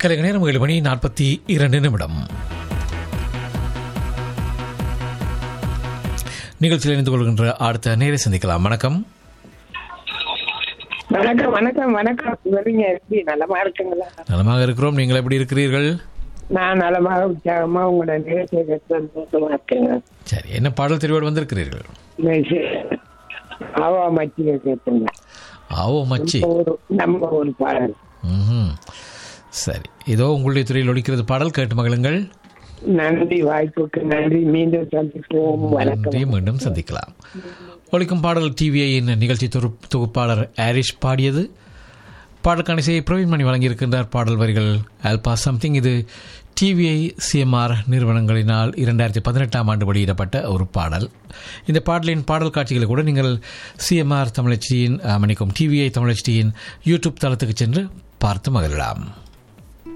கலைஞர் நேரம் ஏழு மணி நாற்பத்தி இரண்டு நிமிடம் நிகழ்ச்சியில் இணைந்து கொள்கின்ற அடுத்த நேரை சந்திக்கலாம் வணக்கம் வணக்கம் வணக்கம் வணக்கம் சொல்லுங்க எப்படி நலமா இருக்குங்களா நலமாக இருக்கிறோம் நீங்கள் எப்படி இருக்கிறீர்கள் நான் நலமாக உற்சாகமா உங்களோட நிகழ்ச்சியை சந்தோஷமா இருக்கேங்க சரி என்ன பாடல் தெரிவோடு வந்திருக்கிறீர்கள் ஆவா மச்சியை கேட்டுங்க ஆவோ மச்சி ஒரு நம்ம ஒரு பாடல் ம்ஹும். சரி இதோ உங்களுடைய துறையில் ஒழிக்கிறது பாடல் கேட்டு மகளுங்கள் நன்றி வாய்ப்புக்கு நன்றி மீண்டும் சந்திப்போம் நன்றி வணக்கம் மீண்டும் சந்திக்கலாம் ஒழிக்கும் பாடல் டிவிஐயின் நிகழ்ச்சி தொகு- தொகுப்பாளர் ஆரிஷ் பாடியது பாடலுக்கான இசையை பிரவீன் மணி வழங்கியிருக்கின்றார் பாடல் வரிகள் ஆல்பா சம்திங் இது டிவிஐ சிஎம்ஆர் நிறுவனங்களினால் இரண்டாயிரத்தி பதினெட்டாம் ஆண்டு வெளியிடப்பட்ட ஒரு பாடல் இந்த பாடலின் பாடல் காட்சிகளை கூட நீங்கள் சிஎம்ஆர் தமிழச்சியின் மன்னிக்கும் டிவிஐ தமிழச்சியின் யூடியூப் தளத்துக்கு சென்று பார்த்து மகிழலாம்